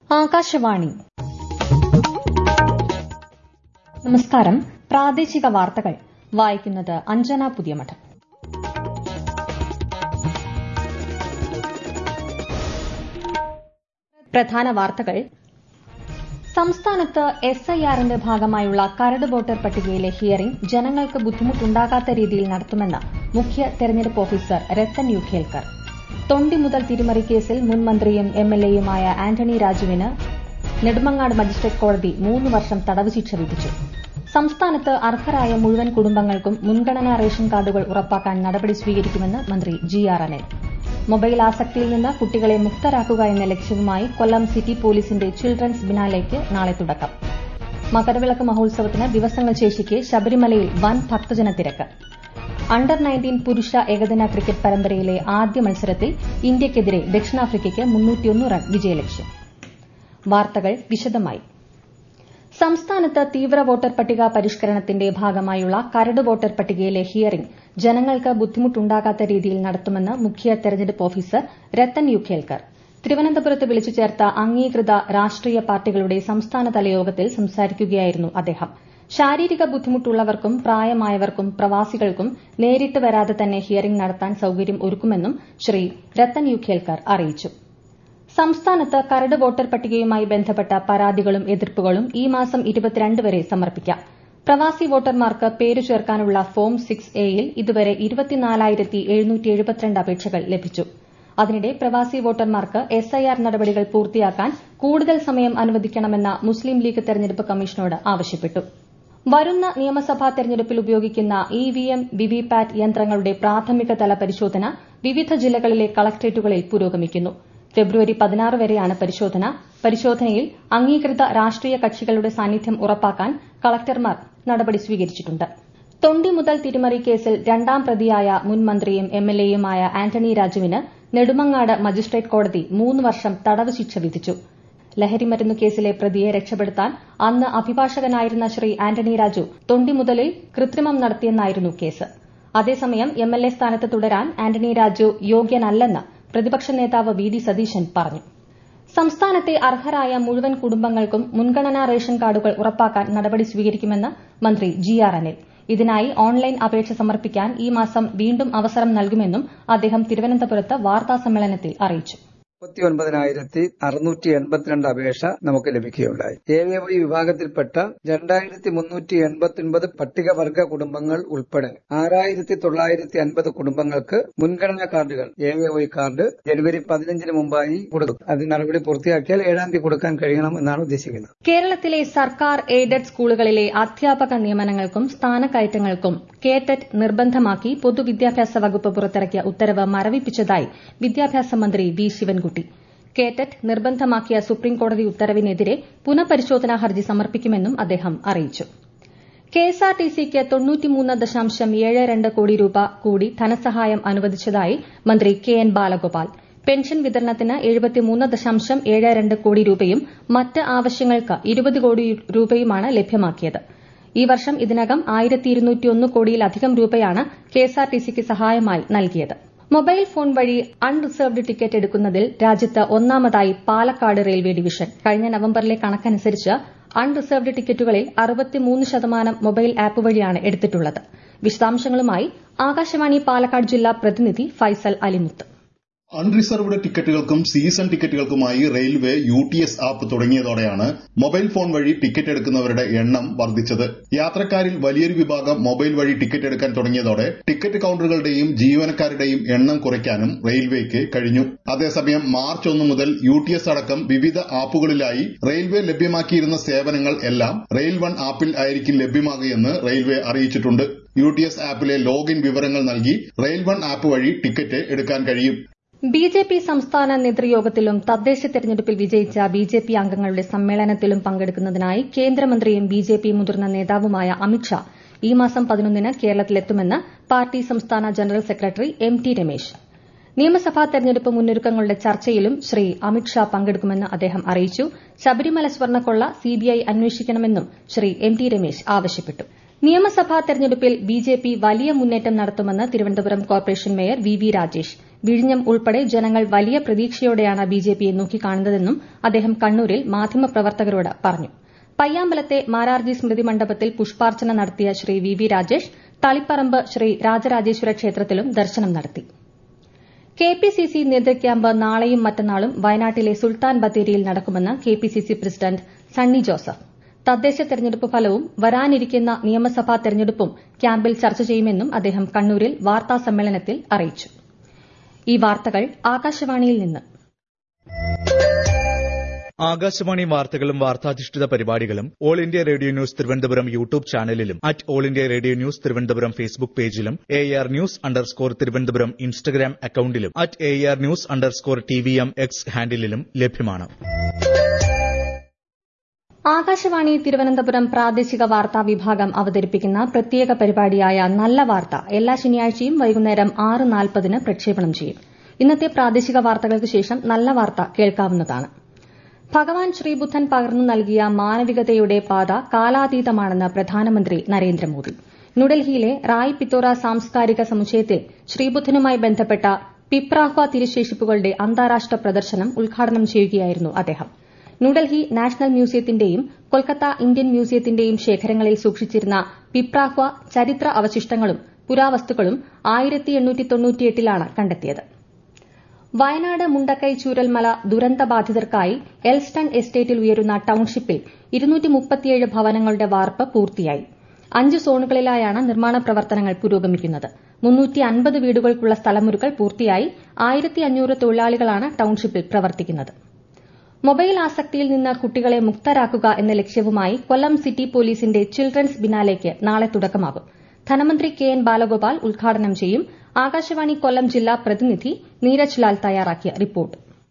ആകാശവാണി നമസ്കാരം പ്രാദേശിക വാർത്തകൾ വായിക്കുന്നത് അഞ്ജന പുതിയമഠം പ്രധാന വാർത്തകൾ സംസ്ഥാനത്ത് എസ് ഐ ആറിന്റെ ഭാഗമായുള്ള കരട് വോട്ടർ പട്ടികയിലെ ഹിയറിംഗ് ജനങ്ങൾക്ക് ബുദ്ധിമുട്ടുണ്ടാകാത്ത രീതിയിൽ നടത്തുമെന്ന് മുഖ്യ തെരഞ്ഞെടുപ്പ് ഓഫീസർ രത്തൻ യു ഖേൽക്കർ തൊണ്ടി മുതൽ തിരിമറി കേസിൽ മുൻ മന്ത്രിയും എംഎൽഎയുമായ ആന്റണി രാജുവിന് നെടുമങ്ങാട് മജിസ്ട്രേറ്റ് കോടതി മൂന്ന് വർഷം തടവ് ശിക്ഷ വിധിച്ചു സംസ്ഥാനത്ത് അർഹരായ മുഴുവൻ കുടുംബങ്ങൾക്കും മുൻഗണനാ റേഷൻ കാർഡുകൾ ഉറപ്പാക്കാൻ നടപടി സ്വീകരിക്കുമെന്ന് മന്ത്രി ജി ആർ അനിൽ മൊബൈൽ ആസക്തിയിൽ നിന്ന് കുട്ടികളെ മുക്തരാക്കുക എന്ന ലക്ഷ്യവുമായി കൊല്ലം സിറ്റി പോലീസിന്റെ ചിൽഡ്രൻസ് ബിനാലയ്ക്ക് നാളെ തുടക്കം മകരവിളക്ക് മഹോത്സവത്തിന് ദിവസങ്ങൾ ശേഷിക്കെ ശബരിമലയിൽ വൻ ഭക്തജന തിരക്ക് അണ്ടർ നയൻറ്റീൻ പുരുഷ ഏകദിന ക്രിക്കറ്റ് പരമ്പരയിലെ ആദ്യ മത്സരത്തിൽ ഇന്ത്യയ്ക്കെതിരെ ദക്ഷിണാഫ്രിക്കയ്ക്ക് റൺ വിജയലക്ഷ്യം വാർത്തകൾ വിശദമായി സംസ്ഥാനത്ത് തീവ്ര വോട്ടർ പട്ടിക പരിഷ്കരണത്തിന്റെ ഭാഗമായുള്ള കരട് വോട്ടർ പട്ടികയിലെ ഹിയറിംഗ് ജനങ്ങൾക്ക് ബുദ്ധിമുട്ടുണ്ടാകാത്ത രീതിയിൽ നടത്തുമെന്ന് മുഖ്യ തെരഞ്ഞെടുപ്പ് ഓഫീസർ രത്തൻ യു ഖേൽക്കർ തിരുവനന്തപുരത്ത് വിളിച്ചു ചേർത്ത അംഗീകൃത രാഷ്ട്രീയ പാർട്ടികളുടെ സംസ്ഥാനതല യോഗത്തിൽ സംസാരിക്കുകയായിരുന്നു അദ്ദേഹം ശാരീരിക ബുദ്ധിമുട്ടുള്ളവർക്കും പ്രായമായവർക്കും പ്രവാസികൾക്കും നേരിട്ട് വരാതെ തന്നെ ഹിയറിംഗ് നടത്താൻ സൌകര്യം ഒരുക്കുമെന്നും ശ്രീ രത്തൻ യു ഖേൽക്കർ അറിയിച്ചു സംസ്ഥാനത്ത് കരട് വോട്ടർ പട്ടികയുമായി ബന്ധപ്പെട്ട പരാതികളും എതിർപ്പുകളും ഈ മാസം ഇരുപത്തിരണ്ട് വരെ സമർപ്പിക്കാം പ്രവാസി വോട്ടർമാർക്ക് പേരു ചേർക്കാനുള്ള ഫോം സിക്സ് എയിൽ ഇതുവരെ അപേക്ഷകൾ ലഭിച്ചു അതിനിടെ പ്രവാസി വോട്ടർമാർക്ക് എസ്ഐആർ നടപടികൾ പൂർത്തിയാക്കാൻ കൂടുതൽ സമയം അനുവദിക്കണമെന്ന് മുസ്ലിം ലീഗ് തെരഞ്ഞെടുപ്പ് കമ്മീഷനോട് ആവശ്യപ്പെട്ടു വരുന്ന നിയമസഭാ തെരഞ്ഞെടുപ്പിൽ ഉപയോഗിക്കുന്ന ഇവിഎം വിവിപാറ്റ് യന്ത്രങ്ങളുടെ പ്രാഥമിക തല പരിശോധന വിവിധ ജില്ലകളിലെ കളക്ട്രേറ്റുകളിൽ പുരോഗമിക്കുന്നു ഫെബ്രുവരി പതിനാറ് വരെയാണ് പരിശോധന പരിശോധനയിൽ അംഗീകൃത രാഷ്ട്രീയ കക്ഷികളുടെ സാന്നിധ്യം ഉറപ്പാക്കാൻ കളക്ടർമാർ നടപടി സ്വീകരിച്ചിട്ടുണ്ട് തൊണ്ടി മുതൽ തിരിമറി കേസിൽ രണ്ടാം പ്രതിയായ മുൻ മന്ത്രിയും എംഎൽഎയുമായ ആന്റണി രാജുവിന് നെടുമങ്ങാട് മജിസ്ട്രേറ്റ് കോടതി മൂന്ന് വർഷം തടവ് ശിക്ഷ വിധിച്ചു ലഹരിമരുന്നു കേസിലെ പ്രതിയെ രക്ഷപ്പെടുത്താൻ അന്ന് അഭിഭാഷകനായിരുന്ന ശ്രീ ആന്റണി രാജു തൊണ്ടി മുതലിൽ കൃത്രിമം നടത്തിയെന്നായിരുന്നു കേസ് അതേസമയം എംഎൽഎ സ്ഥാനത്ത് തുടരാൻ ആന്റണി രാജു യോഗ്യനല്ലെന്ന് പ്രതിപക്ഷ നേതാവ് വി ഡി സതീശൻ പറഞ്ഞു സംസ്ഥാനത്തെ അർഹരായ മുഴുവൻ കുടുംബങ്ങൾക്കും മുൻഗണനാ റേഷൻ കാർഡുകൾ ഉറപ്പാക്കാൻ നടപടി സ്വീകരിക്കുമെന്ന് മന്ത്രി ജി ആർ അനിൽ ഇതിനായി ഓൺലൈൻ അപേക്ഷ സമർപ്പിക്കാൻ ഈ മാസം വീണ്ടും അവസരം നൽകുമെന്നും അദ്ദേഹം തിരുവനന്തപുരത്ത് വാർത്താസമ്മേളനത്തിൽ അറിയിച്ചു മുപ്പത്തിയൊൻപതിനായിരത്തി അറുന്നൂറ്റി എൺപത്തിരണ്ട് അപേക്ഷ നമുക്ക് ലഭിക്കുകയുണ്ടായി എ എ വൈ വിഭാഗത്തിൽപ്പെട്ട രണ്ടായിരത്തി മുന്നൂറ്റി എൺപത്തിയൊൻപത് പട്ടികവർഗ കുടുംബങ്ങൾ ഉൾപ്പെടെ ആറായിരത്തി തൊള്ളായിരത്തി അൻപത് കുടുംബങ്ങൾക്ക് മുൻഗണനാ കാർഡുകൾ എ എ വൈ കാർഡ് ജനുവരി പതിനഞ്ചിന് മുമ്പായി കൊടുക്കും അതിന് നടപടി പൂർത്തിയാക്കിയാൽ ഏഴാം തീയതി കൊടുക്കാൻ കഴിയണം എന്നാണ് ഉദ്ദേശിക്കുന്നത് കേരളത്തിലെ സർക്കാർ എയ്ഡഡ് സ്കൂളുകളിലെ അധ്യാപക നിയമനങ്ങൾക്കും സ്ഥാനക്കയറ്റങ്ങൾക്കും കേറ്ററ്റ് നിർബന്ധമാക്കി പൊതുവിദ്യാഭ്യാസ വകുപ്പ് പുറത്തിറക്കിയ ഉത്തരവ് മരവിപ്പിച്ചതായി വിദ്യാഭ്യാസ മന്ത്രി വി ശിവൻകുട്ടി കേറ്ററ്റ് നിർബന്ധമാക്കിയ സുപ്രീംകോടതി ഉത്തരവിനെതിരെ പുനഃപരിശോധനാ ഹർജി സമർപ്പിക്കുമെന്നും അദ്ദേഹം അറിയിച്ചു കെഎസ്ആർടിസിക്ക് തൊണ്ണൂറ്റിമൂന്ന് ദശാംശം ഏഴ് രണ്ട് കോടി രൂപ കൂടി ധനസഹായം അനുവദിച്ചതായി മന്ത്രി കെ എൻ ബാലഗോപാൽ പെൻഷൻ വിതരണത്തിന് എഴുപത്തിമൂന്ന് ദശാംശം ഏഴ് രണ്ട് കോടി രൂപയും മറ്റ് ആവശ്യങ്ങൾക്ക് ഇരുപത് കോടി രൂപയുമാണ് ലഭ്യമാക്കിയത് ഈ വർഷം ഇതിനകം ആയിരത്തി ഇരുന്നൂറ്റിയൊന്ന് കോടിയിലധികം രൂപയാണ് കെഎസ്ആർടിസിക്ക് സഹായമായി നൽകിയത് മൊബൈൽ ഫോൺ വഴി അൺറിസർവ്ഡ് ടിക്കറ്റ് എടുക്കുന്നതിൽ രാജ്യത്ത് ഒന്നാമതായി പാലക്കാട് റെയിൽവേ ഡിവിഷൻ കഴിഞ്ഞ നവംബറിലെ കണക്കനുസരിച്ച് അൺറിസർവ്ഡ് ടിക്കറ്റുകളിൽ അറുപത്തിമൂന്ന് ശതമാനം മൊബൈൽ ആപ്പ് വഴിയാണ് എടുത്തിട്ടുള്ളത് വിശദാംശങ്ങളുമായി ആകാശവാണി പാലക്കാട് ജില്ലാ പ്രതിനിധി ഫൈസൽ അലിമുത്ത് അൺറിസർവ്ഡ് ടിക്കറ്റുകൾക്കും സീസൺ ടിക്കറ്റുകൾക്കുമായി railway U T S app തുടങ്ങിയതോടെയാണ് മൊബൈൽ ഫോൺ വഴി ടിക്കറ്റ് എടുക്കുന്നവരുടെ എണ്ണം വർദ്ധിച്ചത് യാത്രക്കാരിൽ വലിയൊരു വിഭാഗം മൊബൈൽ വഴി ടിക്കറ്റ് എടുക്കാൻ തുടങ്ങിയതോടെ ടിക്കറ്റ് കൌണ്ടറുകളുടെയും ജീവനക്കാരുടെയും എണ്ണം കുറയ്ക്കാനും റെയിൽവേക്ക് കഴിഞ്ഞു അതേസമയം മാർച്ച് ഒന്ന് മുതൽ യു ടി എസ് അടക്കം വിവിധ ആപ്പുകളിലായി റെയിൽവേ ലഭ്യമാക്കിയിരുന്ന സേവനങ്ങൾ എല്ലാം റെയിൽ വൺ ആപ്പിൽ ആയിരിക്കും ലഭ്യമാകുകയെന്ന് റെയിൽവേ അറിയിച്ചിട്ടുണ്ട് യു ടി എസ് ആപ്പിലെ ലോഗിൻ വിവരങ്ങൾ നൽകി റെയിൽ വൺ ആപ്പ് വഴി ടിക്കറ്റ് എടുക്കാൻ കഴിയും ബി ജെ പി സംസ്ഥാന നേതൃയോഗത്തിലും തദ്ദേശ തെരഞ്ഞെടുപ്പിൽ വിജയിച്ച ബി ജെ പി അംഗങ്ങളുടെ സമ്മേളനത്തിലും പങ്കെടുക്കുന്നതിനായി കേന്ദ്രമന്ത്രിയും ബി ജെ പി മുതിർന്ന നേതാവുമായ അമിത്ഷാ ഈ മാസം പതിനൊന്നിന് കേരളത്തിലെത്തുമെന്ന് പാർട്ടി സംസ്ഥാന general secretary M T Ramesh നിയമസഭാ തെരഞ്ഞെടുപ്പ് മുന്നൊരുക്കങ്ങളുടെ ചർച്ചയിലും ശ്രീ അമിത്ഷാ പങ്കെടുക്കുമെന്ന് അദ്ദേഹം അറിയിച്ചു ശബരിമല സ്വർണ്ണക്കൊള്ള സിബിഐ അന്വേഷിക്കണമെന്നും ശ്രീ എം ടി രമേശ് ആവശ്യപ്പെട്ടു നിയമസഭാ തെരഞ്ഞെടുപ്പിൽ ബി ജെ പി വലിയ മുന്നേറ്റം നടത്തുമെന്ന് Thiruvananthapuram corporation mayor V V Rajesh വിഴിഞ്ഞം ഉൾപ്പെടെ ജനങ്ങൾ വലിയ പ്രതീക്ഷയോടെയാണ് ബിജെപിയെ നോക്കിക്കാണുന്നതെന്നും അദ്ദേഹം കണ്ണൂരിൽ മാധ്യമപ്രവർത്തകരോട് പറഞ്ഞു പയ്യാമ്പലത്തെ മാരാർജി സ്മൃതി മണ്ഡപത്തിൽ പുഷ്പാർച്ചന നടത്തിയ ശ്രീ വി വി രാജേഷ് തളിപ്പറമ്പ് ശ്രീ രാജരാജേശ്വര ക്ഷേത്രത്തിലും ദർശനം നടത്തി കെപിസിസി നേതൃക്യാമ്പ് നാളെയും മറ്റന്നാളും വയനാട്ടിലെ സുൽത്താൻ ബത്തേരിയിൽ നടക്കുമെന്ന് കെപിസിസി പ്രസിഡന്റ് സണ്ണി ജോസഫ് തദ്ദേശ തെരഞ്ഞെടുപ്പ് ഫലവും വരാനിരിക്കുന്ന നിയമസഭാ തെരഞ്ഞെടുപ്പും ക്യാമ്പിൽ ചർച്ച ചെയ്യുമെന്നും അദ്ദേഹം കണ്ണൂരിൽ വാർത്താസമ്മേളനത്തിൽ അറിയിച്ചു ഈ വാർത്തകൾ ആകാശവാണിയിൽ നിന്ന് ആകാശവാണി വാർത്തകളും വാർത്താധിഷ്ഠിത പരിപാടികളും All India Radio News Thiruvananthapuram YouTube ചാനലിലും at All India Radio News Thiruvananthapuram Facebook പേജിലും A R news underscore Thiruvananthapuram Instagram അക്കൌണ്ടിലും at A R news underscore T V M X ഹാൻഡിലും ലഭ്യമാണ് ആകാശവാണി തിരുവനന്തപുരം പ്രാദേശിക വാർത്താ വിഭാഗം അവതരിപ്പിക്കുന്ന പ്രത്യേക പരിപാടിയായ നല്ല വാർത്ത എല്ലാ ശനിയാഴ്ചയും വൈകുന്നേരം ആറ് നാൽപ്പതിന് പ്രക്ഷേപണം ചെയ്യും ഇന്നത്തെ പ്രാദേശിക വാർത്തകൾക്ക് ശേഷം നല്ല വാർത്ത കേൾക്കാവുന്നതാണ് ഭഗവാൻ ശ്രീബുദ്ധൻ പകർന്നു നൽകിയ മാനവികതയുടെ പാത കാലാതീതമാണെന്ന് പ്രധാനമന്ത്രി നരേന്ദ്രമോദി ന്യൂഡൽഹിയിലെ റായ് പിത്തോറ സാംസ്കാരിക സമുച്ചയത്തിൽ ശ്രീബുദ്ധനുമായി ബന്ധപ്പെട്ട പിപ്രാഹ്വ തിരുശേഷിപ്പുകളുടെ അന്താരാഷ്ട്ര പ്രദർശനം ഉദ്ഘാടനം ചെയ്യുകയായിരുന്നു അദ്ദേഹം ന്യൂഡൽഹി നാഷണൽ മ്യൂസിയത്തിന്റെയും കൊൽക്കത്ത ഇന്ത്യൻ മ്യൂസിയത്തിന്റെയും ശേഖരങ്ങളിൽ സൂക്ഷിച്ചിരുന്ന പിപ്രാഹ്വ ചരിത്ര അവശിഷ്ടങ്ങളും പുരാവസ്തുക്കളും ആയിരത്തി എണ്ണൂറ്റി തൊണ്ണൂറ്റിയെട്ടിലാണ് കണ്ടെത്തിയത് വയനാട് മുണ്ടക്കൈ ചൂരൽമല ദുരന്ത ബാധിതർക്കായി എൽസ്റ്റൺ എസ്റ്റേറ്റിൽ ഉയരുന്ന ടൌൺഷിപ്പിൽ ഇരുന്നൂറ്റി മുപ്പത്തിയേഴ് ഭവനങ്ങളുടെ വാർപ്പ് പൂർത്തിയായി അഞ്ച് സോണുകളിലായാണ് നിർമ്മാണ പ്രവർത്തനങ്ങൾ പുരോഗമിക്കുന്നത് മുന്നൂറ്റി അൻപത് വീടുകൾക്കുള്ള സ്ഥലമുരുകൾ പൂർത്തിയായി ആയിരത്തി അഞ്ഞൂറ് തൊഴിലാളികളാണ് ടൌൺഷിപ്പിൽ പ്രവർത്തിക്കുന്നത് മൊബൈൽ ആസക്തിയിൽ നിന്ന് കുട്ടികളെ മുക്തരാക്കുക എന്ന ലക്ഷ്യവുമായി കൊല്ലം സിറ്റി പോലീസിന്റെ ചിൽഡ്രൻസ് ബിനാലേക്ക് നാളെ തുടക്കമാകും ധനമന്ത്രി കെ എൻ ബാലഗോപാൽ ഉദ്ഘാടനം ചെയ്യും ആകാശവാണി കൊല്ലം ജില്ലാ പ്രതിനിധി നീരജ് ലാൽ തയ്യാറാക്കിയ report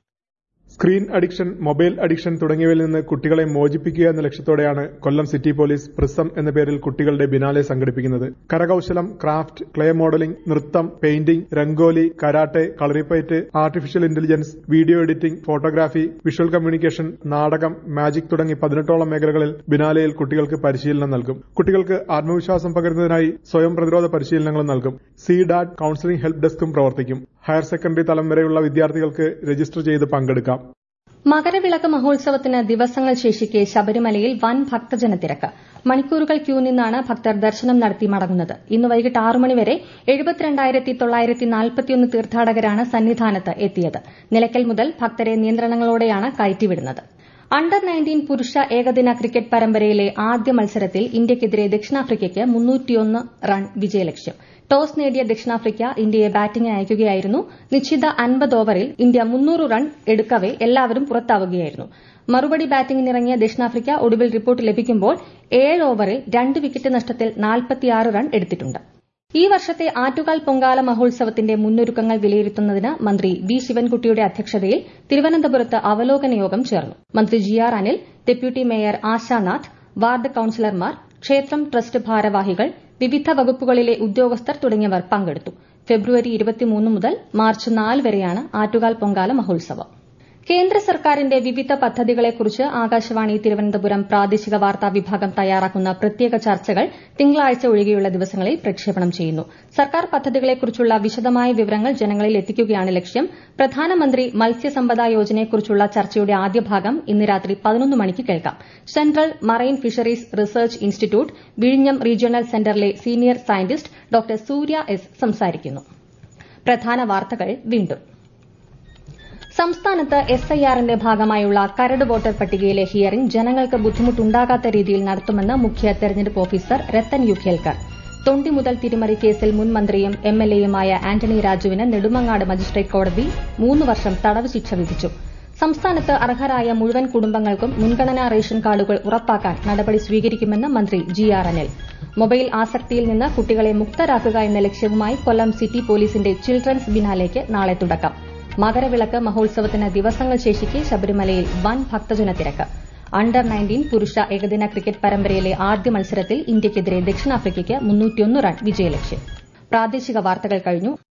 screen addiction mobile addiction തുടങ്ങിയവയിൽ നിന്ന് കുട്ടികളെ മോചിപ്പിക്കുക എന്ന ലക്ഷ്യത്തോടെയാണ് കൊല്ലം സിറ്റി പോലീസ് പ്രിസം എന്ന പേരിൽ കുട്ടികളുടെ ബിനാലെ സംഘടിപ്പിക്കുന്നത് കരകൌശലം ക്രാഫ്റ്റ് ക്ലേ മോഡലിംഗ് നൃത്തം painting rangoli karate Kalaripayattu artificial intelligence video editing photography visual communication നാടകം മാജിക് തുടങ്ങി പതിനെട്ടോളം മേഖലകളിൽ ബിനാലയിൽ കുട്ടികൾക്ക് പരിശീലനം നൽകും കുട്ടികൾക്ക് ആത്മവിശ്വാസം പകരുന്നതിനായി സ്വയം പ്രതിരോധ പരിശീലനങ്ങളും നൽകും സി ഡാറ്റ് കൌൺസിലിംഗ് ഹെൽപ്പ് ഡെസ്കും പ്രവർത്തിക്കും ഹയർ സെക്കൻഡറി തലം വരെയുള്ള വിദ്യാർത്ഥികൾക്ക് രജിസ്റ്റർ ചെയ്ത് പങ്കെടുക്കാം മകരവിളക്ക് മഹോത്സവത്തിന് ദിവസങ്ങൾ ശേഷിക്കെ ശബരിമലയിൽ വൻ ഭക്തജന തിരക്ക് മണിക്കൂറുകൾ ക്യൂ നിന്നാണ് ഭക്തർ ദർശനം നടത്തി മടങ്ങുന്നത് ഇന്ന് വൈകിട്ട് ആറു മണിവരെ എഴുപത്തിരണ്ടായിരത്തി തൊള്ളായിരത്തി നാൽപ്പത്തിയൊന്ന് തീർത്ഥാടകരാണ് സന്നിധാനത്ത് എത്തിയത് നിലയ്ക്കൽ മുതൽ ഭക്തരെ നിയന്ത്രണങ്ങളോടെയാണ് കയറ്റിവിടുന്നത് അണ്ടർ നയൻറ്റീൻ പുരുഷ ഏകദിന ക്രിക്കറ്റ് പരമ്പരയിലെ ആദ്യ മത്സരത്തിൽ ഇന്ത്യയ്ക്കെതിരെ ദക്ഷിണാഫ്രിക്കയ്ക്ക് മുന്നൂറ്റിയൊന്ന് റൺ വിജയലക്ഷ്യം ടോസ് നേടിയ ദക്ഷിണാഫ്രിക്ക ഇന്ത്യയെ ബാറ്റിംഗിന് അയക്കുകയായിരുന്നു നിശ്ചിത അൻപത് ഓവറിൽ ഇന്ത്യ മുന്നൂറ് റൺ എടുക്കവെ എല്ലാവരും പുറത്താവുകയായിരുന്നു മറുപടി ബാറ്റിംഗിനിറങ്ങിയ ദക്ഷിണാഫ്രിക്ക ഒടുവിൽ റിപ്പോർട്ട് ലഭിക്കുമ്പോൾ ഏഴ് ഓവറിൽ രണ്ട് വിക്കറ്റ് നഷ്ടത്തിൽ നാൽപ്പത്തിയാറ് റൺ എടുത്തിട്ടുണ്ട് ഈ വർഷത്തെ ആറ്റുകാൽ പൊങ്കാല മഹോത്സവത്തിന്റെ മുന്നൊരുക്കങ്ങൾ വിലയിരുത്തുന്നതിന് മന്ത്രി വി ശിവൻകുട്ടിയുടെ അധ്യക്ഷതയിൽ തിരുവനന്തപുരത്ത് അവലോകന യോഗം ചേർന്നു മന്ത്രി G R Anil deputy mayor Ashanath ward കൌൺസിലർമാർ ക്ഷേത്രം ട്രസ്റ്റ് ഭാരവാഹികൾ വിവിധ വകുപ്പുകളിലെ ഉദ്യോഗസ്ഥർ തുടങ്ങിയവർ പങ്കെടുത്തു ഫെബ്രുവരി മുതൽ മാർച്ച് നാല് വരെയാണ് ആറ്റുകാൽ പൊങ്കാല മഹോത്സവം കേന്ദ്ര സർക്കാരിന്റെ വിവിധ പദ്ധതികളെക്കുറിച്ച് ആകാശവാണി തിരുവനന്തപുരം പ്രാദേശിക വാർത്താ വിഭാഗം തയ്യാറാക്കുന്ന പ്രത്യേക ചർച്ചകൾ തിങ്കളാഴ്ച ഒഴികെയുള്ള ദിവസങ്ങളിൽ പ്രക്ഷേപണം ചെയ്യുന്നു സർക്കാർ പദ്ധതികളെക്കുറിച്ചുള്ള വിശദമായ വിവരങ്ങൾ ജനങ്ങളിൽ എത്തിക്കുകയാണ് ലക്ഷ്യം പ്രധാനമന്ത്രി മത്സ്യസമ്പദ യോജനയെക്കുറിച്ചുള്ള ചർച്ചയുടെ ആദ്യ ഭാഗം ഇന്ന് രാത്രി പതിനൊന്ന് മണിക്ക് കേൾക്കാം central marine fisheries research institute വിഴിഞ്ഞം റീജിയണൽ സെന്ററിലെ senior scientist doctor Surya S സംസാരിക്കുന്നു പ്രധാന വാർത്തകൾ വീണ്ടും സംസ്ഥാനത്ത് എസ് ഐ ആറിന്റെ ഭാഗമായുള്ള കരട് വോട്ടർ പട്ടികയിലെ ഹിയറിംഗ് ജനങ്ങൾക്ക് ബുദ്ധിമുട്ടുണ്ടാകാത്ത രീതിയിൽ നടത്തുമെന്ന് മുഖ്യ തെരഞ്ഞെടുപ്പ് ഓഫീസർ രത്തൻ യു ഖേൽക്കർ തൊണ്ടി മുതൽ തിരിമറി കേസിൽ മുൻ മന്ത്രിയും എം എൽ എയുമായ ആന്റണി രാജുവിന് നെടുമങ്ങാട് മജിസ്ട്രേറ്റ് കോടതി മൂന്ന് വർഷം തടവ് ശിക്ഷ വിധിച്ചു സംസ്ഥാനത്ത് അർഹരായ മുഴുവൻ കുടുംബങ്ങൾക്കും മുൻഗണനാ റേഷൻ കാർഡുകൾ ഉറപ്പാക്കാൻ നടപടി സ്വീകരിക്കുമെന്ന് മന്ത്രി ജി ആർ അനിൽ മൊബൈൽ ആസക്തിയിൽ നിന്ന് കുട്ടികളെ മുക്തരാക്കുക എന്ന ലക്ഷ്യവുമായി കൊല്ലം സിറ്റി പോലീസിന്റെ ചിൽഡ്രൻസ് ബിനാലേക്ക് നാളെ തുടക്കം മകരവിളക്ക് മഹോത്സവത്തിന് ദിവസങ്ങൾ ശേഷിക്കെ ശബരിമലയിൽ വൻ ഭക്തജന തിരക്ക് അണ്ടർ നയൻറ്റീൻ പുരുഷ ഏകദിന ക്രിക്കറ്റ് പരമ്പരയിലെ ആദ്യ മത്സരത്തിൽ ഇന്ത്യയ്ക്കെതിരെ ദക്ഷിണാഫ്രിക്കയ്ക്ക് മുന്നൂറ്റിയൊന്ന് റൺ വിജയലക്ഷ്യം പ്രാദേശിക വാർത്തകൾ കഴിഞ്ഞു